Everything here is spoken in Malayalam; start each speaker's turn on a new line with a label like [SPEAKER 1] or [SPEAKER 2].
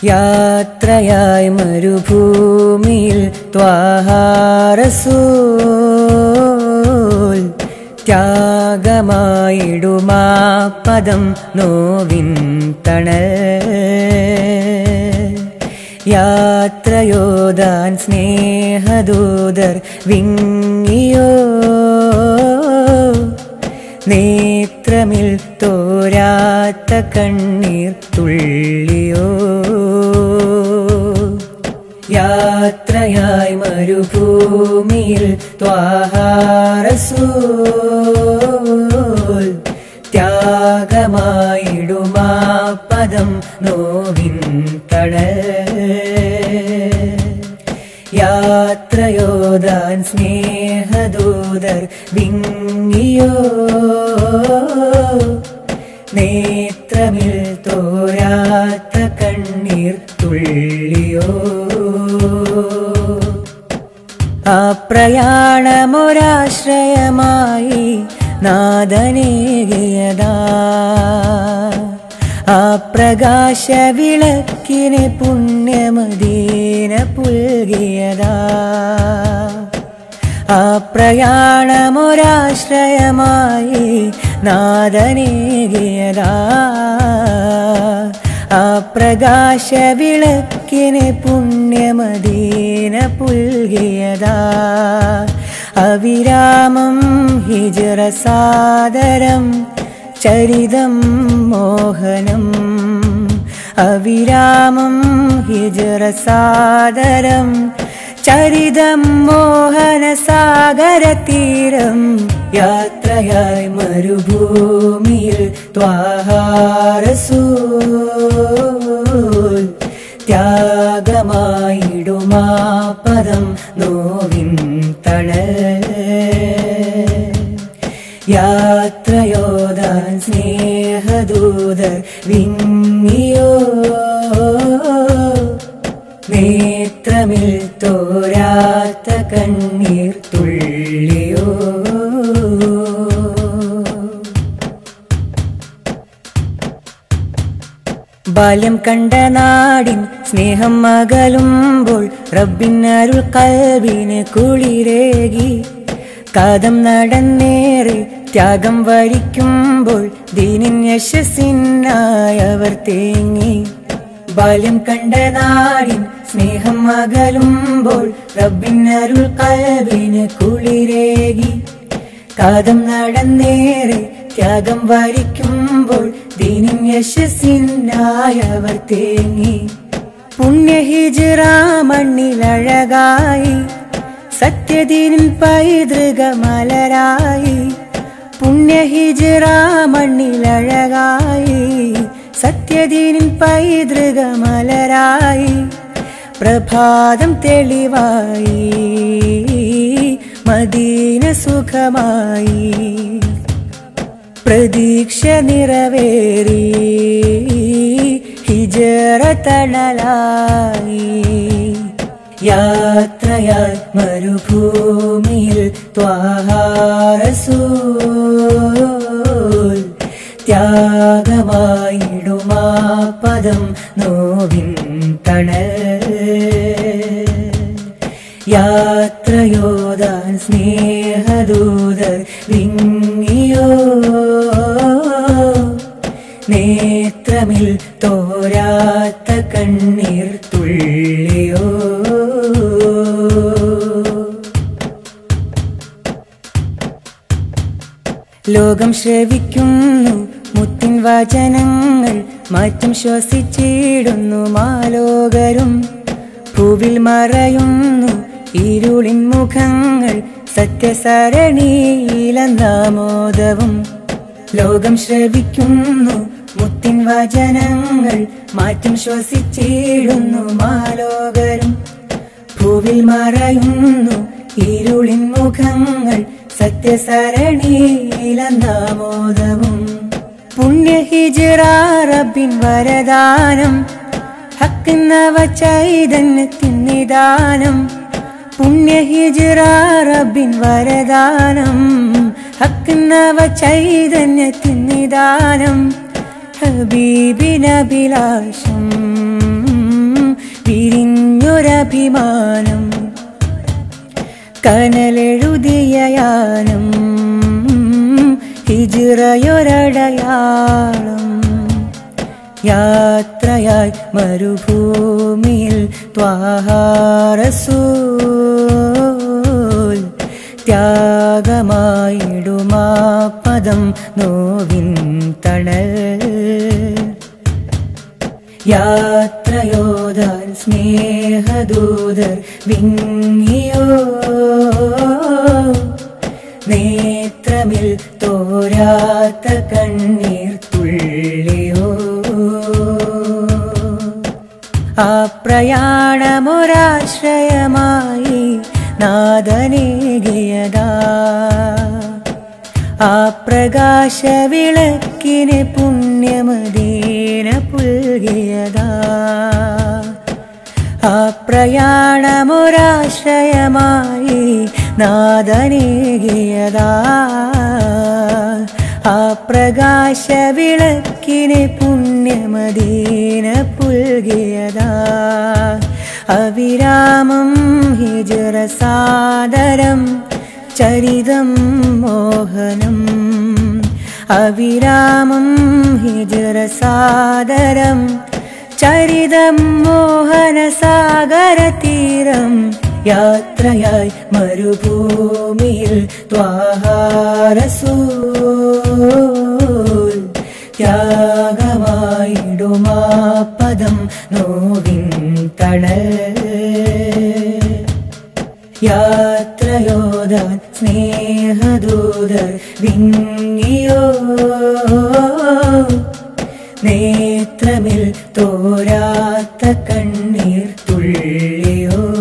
[SPEAKER 1] യാത്രയായി മരുഭൂമിയിൽ ത്വാഹാരസൂൽ ത്യാഗമായിടുമാ പദം നോവിൻ തണൽ യാത്രയോദാൻ സ്നേഹദൂതർ വിങ്ങിയോ നേത്രമിൽ തോരാത്ത കണ്ണീർ തുള്ളിയോ യാത്രയായി മരുഭൂമിയിൽ ത്വാഹാരസൂൽ ത്യാഗമായിടുമാ പദം നോവിൻ തടൽ യാത്രയോദാൻ സ്നേഹദൂതർ വിങ്ങിയോ നേത്രമിൽ തോരാത്ത കണ്ണീർ തുള്ളിയോ ആ പ്രയാണമൊരാശ്രയമായി നാദനേകിയതാ ആ പ്രകാശ വിളക്കിനെ പുണ്യമദീന പുൽകിയതാ ആ പ്രയാണമൊരാശ്രയമായി നാദനേകിയതാ ആ പ്രകാശ വിളക്കിനെ പുണ്യമദീന പുൽകിയതാ അവിരാമം ഹിജറ സാദരം ചരിതം മോഹനം അവിരാമം ഹിജറ സാദരം ചരിതം മോഹന സാഗര തീരം യാത്രയായി മരുഭൂമിയിൽ ത്വാഹാരസൂൽ ത്യാഗമായിടുമാ പദം നോവിൻ തണൽ യാത്രയോദാൻ സ്നേഹദൂതർ വിങ്ങിയോ നേത്രമിൽ തോരാത്ത കണ്ണീർ തുള്ളിയോ ബാല്യം കണ്ട നാടിൻ സ്നേഹം മകലുമ്പോൾ റബ്ബിനരുൾ കൽവിന് കുളിരേകി കാതം നടന്നേറെ ത്യാഗം വരിക്കുമ്പോൾ ദീനിൻ യശസ്സിനായവർ തേങ്ങി ബാല്യം കണ്ട നാടിൻ സ്നേഹം അകലുമ്പോൾ റബ്ബിനരുൾ കൽവിന് കുളിരേകി കാതം നടന്നേറെ ത്യാഗം വരിക്കുമ്പോൾ ദീനിൻ യശസ്സിനായവർ തേങ്ങി പുണ്യഹിജിറ മണ്ണിലഴകായി സത്യദീനിൻ പൈതൃക മലരായി പുണ്യഹിജിറ മണ്ണിലഴകായി സത്യദീനിൻ പൈതൃക മലരായി പ്രഭാതം തെളിവായി മദീന സുഖമായി പ്രതീക്ഷ നിറവേറി ഹിജറ തണലായി യാത്രയായി മരുഭൂമിയിൽ ത്വാഹാരസൂൽ ത്യാഗമായിടുമാ പദം നോവിൻ തണൽ യാത്രയോദാൻ സ്നേഹദൂതർ വിങ്ങിയോ നേത്രമിൽ തോരാത്ത കണ്ണീർ തുള്ളിയോ ലോകം ശ്രവിക്കുന്നു മുത്തിൻ വചനങ്ങൾ മാറ്റം ശ്വസിച്ചിടുന്നു മാലോകരും പൂവിൽ മറയുന്നു ഇരുളിൻ മുഖങ്ങൾ സത്യസരണിയിലെന്നാമോദവും ലോകം ശ്രവിക്കുന്നു മുത്തിൻ വചനങ്ങൾ മാറ്റം ശ്വസിച്ചിടുന്നു മാലോകരും ഭൂവിൽ മറയുന്നു ഇരുളിൻ മുഖങ്ങൾ സത്യസരണിയിലെന്നാമോദവും പുണ്യഹിജിറ റബ്ബിൻ വരദാനം ഹക്കുന്നവ ചൈതന്യത്തിൻ നിദാനം പുണ്യഹിജിറ റബ്ബിൻ വരദാനം ഹക്കുന്നവ ചൈതന്യത്തിൻ നിദാനം ഹബീബിനഭിലാഷം വിരിഞ്ഞൊരഭിമാനം കനലെഴുതിയയാനം ഹിജിറയൊരടയാളം യാത്രയായി മരുഭൂമിയിൽ ത്വാഹാരസൂൽ ത്യാഗമായിടുമാ പദം നോവിൻ തണൽ യാത്രയോദാൻ സ്നേഹദൂതർ വിങ്ങിയോ നേത്രമിൽ തോരാത്ത കണ്ണീർ തുള്ളിയോ ആ പ്രയാണമൊരാശ്രയമായി നാദനേകിയതാ ആ പ്രകാശവിളക്കിന് പുണ്യമദീന പുൽകിയതാ ആ പ്രയാണമൊരാശ്രയമായി നാദനേകിയതാ ആ പ്രകാശവിളക്കിന് പുണ്യമദീന പുൽകിയതാ അവിരാമം ഹിജറ സാദരം ചരിതം മോഹനം അവിരാമം ഹിജറ സാദരം ചരിതം മോഹന സാഗര തീരം യാത്രയായി മരുഭൂമിയിൽ ത്വാഹാരസൂൽ ത്യാഗമായിടുമാ പദം നോവിൻ തണൽ യാത്രയോദാൻ സ്നേഹദൂതർ വിങ്ങിയോ നേത്രമിൽ തോരാത്ത കണ്ണീർ തുള്ളിയോ